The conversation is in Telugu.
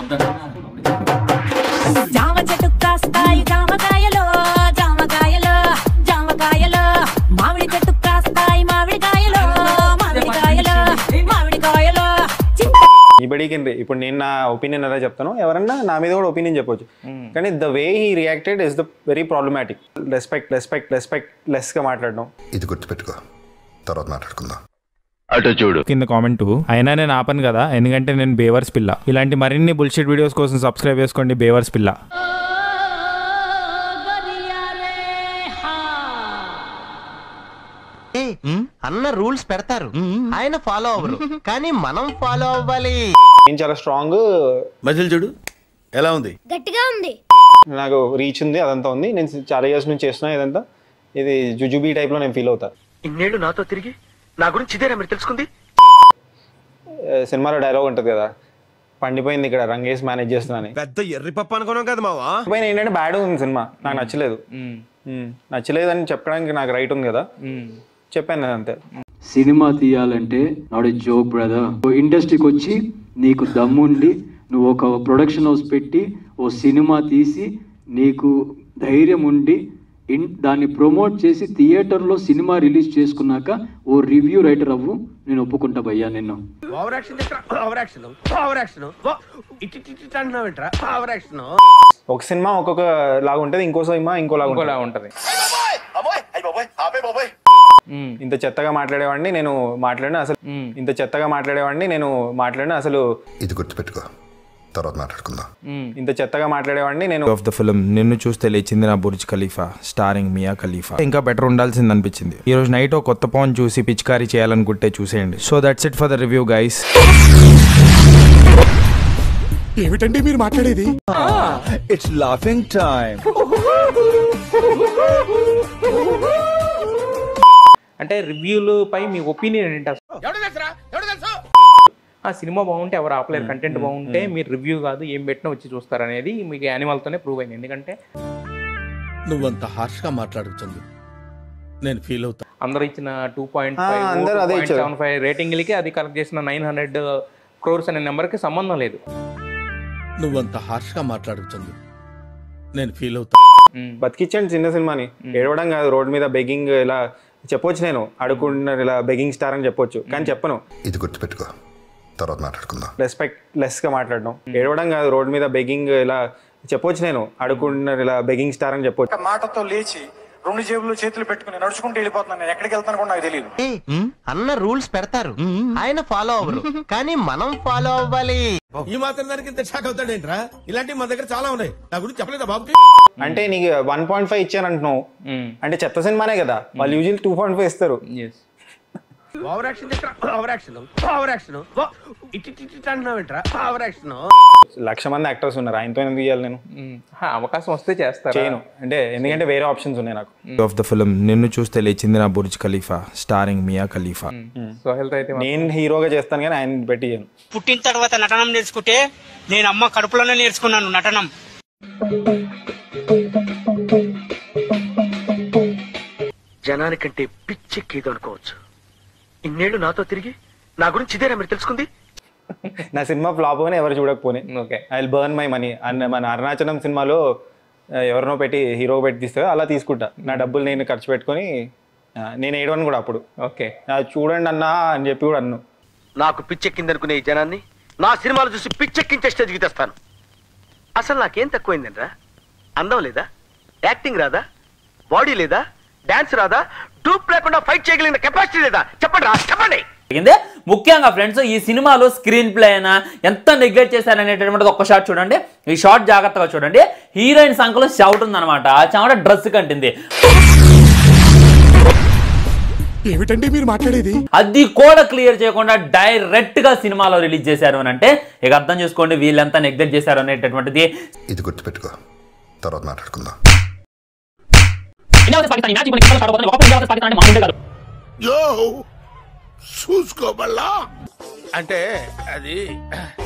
జామ చెట్టు కాస్తాయి జామకాయలు జామకాయలు జామకాయలు మామిడి చెట్టు కాస్తాయి మామిడికాయలు మామిడికాయలు మామిడికాయలు చింత ఈ బడికి ఇప్పుడు నేను నా ఒపీనియన్ ఎలా చెప్తాను ఎవరన్నా నా మీద కూడా ఒపీనియన్ చెప్పొచ్చు కానీ the way he reacted is the very problematic respect respect respect లెస్గా మాట్లాడడం ఇది గుర్తుపెట్టుకో తర్వాత మాట్లాడుకుందాం కింద కామెంట్ అయినా నేను ఆపను కదా ఎందుకంటే నేను బేవర్స్ పిల్ల ఇలాంటి మరిన్ని బుల్షిట్ వీడియోస్ కోసం సబ్స్క్రైబ్ చేసుకోండి బేవర్స్ పిల్ల అన్న రూల్స్ పెడతారు ఆయన ఫాలో అవ్వరు కానీ మనం ఫాలో అవ్వాలి నేను చాలా స్ట్రాంగ్ మజిల్ చూడు ఎలా ఉంది గట్టిగా ఉంది నాకు రీచ్ ఉంది అదంతా ఉంది నేను చాలా ఇయర్స్ నుంచి చేస్తున్నా ఇదంతా ఇది జుజుబీ టైప్లో నేను ఫీల్ అవుతా ఇన్నేళ్ళు నాతో తిరిగి నా గురించి ఇదేనా మీరు తెలుసుకుంది ఆ, సినిమాలో డైలాగ్ ఉంటుంది కదా పండిపోయింది ఇక్కడ రంగేసి మేనేజ్ చేస్తున్నాను పెద్ద ఎర్రి పప్పు అనుకున్నాం కదా మావా పైన ఏంటంటే బ్యాడ్ ఉంది సినిమా నాకు నచ్చలేదు మ్మ్. నచ్చలేదు అని చెప్పడానికి నాకు రైట్ ఉంది కదా చెప్పాను నేను అంతే సినిమా తీయాలంటే నాట్ ఏ జోక్ బ్రదర్ ఇండస్ట్రీకి వచ్చి నీకు దమ్ముండి నువ్వు ఒక ప్రొడక్షన్ హౌస్ పెట్టి ఓ సినిమా తీసి నీకు ధైర్యం ఉండి ఇన్ దాన్ని ప్రమోట్ చేసి థియేటర్లో సినిమా రిలీజ్ చేసుకున్నాక ఓ రివ్యూ రైటర్ అవ్వు నేను ఒప్పుకుంటా భయ్యా నిన్ను over action over action over action ఇటు ఇటు ఇటు అంటున్నావేంట్రా ఓవర్ యాక్షన్ ఒక సినిమా ఒక్కొక్క లాగా ఉంటుంది ఇంకో సినిమా ఇంకో లాగా ఇంకోలా ఉంటుంది ఉంటది ఇంత చెత్తగా మాట్లాడేవాడిని నేను మాట్లాడిన అసలు ఇంత చెత్తగా మాట్లాడేవాడిని నేను మాట్లాడిన అసలు ఇది గుర్తుపెట్టుకో తర్వాత మాట్లాడుకుందాం ఇంత చెత్తగా మాట్లాడేవాడిని నేను ఆఫ్ ద ఫిల్మ్ నిన్ను చూస్తే లేచింది నా బుర్జ్ ఖలీఫా స్టారింగ్ మియా ఖలీఫా ఇంకా బెటర్ ఉండాల్సింది అనిపించింది ఈ రోజు నైట్ ఒక కొత్త పవన్ చూసి పిచికారీ చేయాలనుకుంటే చూసేయండి so that's it for the review guys ఏమిటండి మీరు మాట్లాడేది ఇట్స్ లాఫింగ్ టైం అంటే రివ్యూలు పై మీ ఒపీనియన్ ఏంటి అసలు ఆ సినిమా బాగుంటే ఎవరు ఆపలేరు కంటెంట్ బాగుంటే మీరు రివ్యూ కాదు ఏం పెట్టినా వచ్చి చూస్తారు అనేది మీకు యానిమల్ తోనే ప్రూవ్ అయింది ఎందుకంటే నువ్వంత హార్ష్ గా మాట్లాడుతుంది నేను ఫీల్ అవుతా అందరూ ఇచ్చిన టూ పాయింట్ ఆ, ఫైవ్ అందరూ అదే ఇచ్చారు. సెవెన్ ఫైవ్ రేటింగ్లకి అది కరెక్ట్ చేసిన నైన్ హండ్రెడ్ క్రోర్స్ అనే నెంబర్కి సంబంధం లేదు నువ్వంత హార్ష్ గా మాట్లాడుతుంది నేను ఫీల్ అవుతా బతికిచ్చాను చిన్న సినిమాని ఏడవడం కాదు రోడ్ మీద బెగ్గింగ్ ఇలా చెప్పొచ్చు నేను అడుగుంటున్నారు ఇలా బెగ్గింగ్ స్టార్ అని చెప్పొచ్చు కానీ చెప్పను ఇది గుర్తుపెట్టుకో తర్వాత మాట్లాడుకుందాం రెస్పెక్ట్ లెస్గా మాట్లాడడం ఏడవడం కాదు రోడ్ మీద బెగ్గింగ్ ఇలా చెప్పొచ్చు నేను అడుగుంటున్నారు ఇలా బెగ్గింగ్ స్టార్ అని చెప్పొచ్చు మాటతో లేచి రెండు జేబుల్లో చేతులు పెట్టుకుని నడుచుకుంటూ వెళ్ళిపోతున్నాను నేను ఎక్కడికి వెళ్తాను కూడా నాకు తెలియదు అన్న రూల్స్ పెడతారు ఆయన ఫాలో అవ్వరు కానీ మనం ఫాలో అవ్వాలి ఈ మాత్రం దానికి ఇంత షాక్ అవుతాడేంట్రా ఇలాంటివి మన దగ్గర చాలా ఉన్నాయి నా గురించి చెప్పలేదా బాబుకి అంటే నీకు వన్ పాయింట్ ఫైవ్ ఇచ్చాను అంటున్నావు అంటే చెత్త సినిమానే కదా వాళ్ళు యూజువల్ టూ పాయింట్ ఫైవ్ ఇస్తారు over action over action over action ఇటు ఇటు ఇటు అంటున్నావేంట్రా ఓవర్ యాక్షన్ లక్ష మంది యాక్టర్స్ ఉన్నారు ఆయనతో ఎందుకు ఇవ్వాలి నేను అవకాశం వస్తే చేస్తారు చేయను అంటే ఎందుకంటే వేరే ఆప్షన్స్ ఉన్నాయి నాకు ఆఫ్ ద ఫిల్మ్ నిన్ను చూస్తే లేచింది నా Burj Khalifa starring Mia Khalifa Sohel అయితే నేను హీరోగా చేస్తాను కానీ ఆయన పెట్టి చేయను పుట్టిన తర్వాత నటనం నేర్చుకుంటే నేను అమ్మ కడుపులోనే నేర్చుకున్నాను నటనం జనానికంటే పిచ్చెక్కేదో అనుకోవచ్చు ఇన్నేళ్ళు నాతో తిరిగి నా గురించి ఇదేనా మీరు తెలుసుకుంది నా సినిమా ఫ్లాప్ అని ఎవరు చూడకపోనే okay I burn my money అన్న మన అరుణాచలం సినిమాలో ఆ, ఎవరినో పెట్టి హీరో పెట్టి తీస్తే అలా తీసుకుంటా నా డబ్బులు నేను ఖర్చు పెట్టుకొని ఆ, నేను ఏడవను కూడా అప్పుడు ఓకే ఆ, చూడండి అన్నా అని చెప్పి కూడా అన్ను నాకు పిచ్చెక్కిందనుకునే ఈ జనాన్ని నా సినిమాలు చూసి పిచ్చెక్కించే స్టేజ్కి తెస్తాను అసలు నాకేం తక్కువైందండ్రా అందం లేదా యాక్టింగ్ రాదా బాడీ లేదా డాన్స్ రాదా డూప్ లేకుండా ఫైట్ చేయగలిగిన కెపాసిటీ లేదా చెప్పండి రా చెప్పండి జరిగింది ముఖ్యంగా ఫ్రెండ్స్ ఈ సినిమాలో స్క్రీన్ ప్లే అయినా ఎంత నెగ్లెక్ట్ చేశారనేటటువంటిది ఒక షాట్ చూడండి ఈ షాట్ జాగ్రత్తగా చూడండి హీరోయిన్ సంఖలో చెవట ఉందన్నమాట ఆ చెవట డ్రెస్ కంటింది ఏమిటండి మీరు మాట్లాడేది అది కూడా క్లియర్ చేయకుండా డైరెక్ట్ గా సినిమాలో రిలీజ్ చేశారు అని అంటే ఇక అర్థం చేసుకోండి వీళ్ళంతా నెగ్లెక్ట్ చేశారు అనేటటువంటిది ఇది గుర్తుపెట్టుకో తర్వాత మాట్లాడుకుందాం ఇండియా వర్సెస్ పాకిస్తాన్ ఈ మ్యాచ్ ఇప్పుడు నెక్స్ట్ స్టార్ట్ అవుతుంది ఒకప్పుడు ఇండియా వర్సెస్ పాకిస్తాన్ అంటే మామూలుగా కాదు యో చూసుకోబల్లా అంటే అది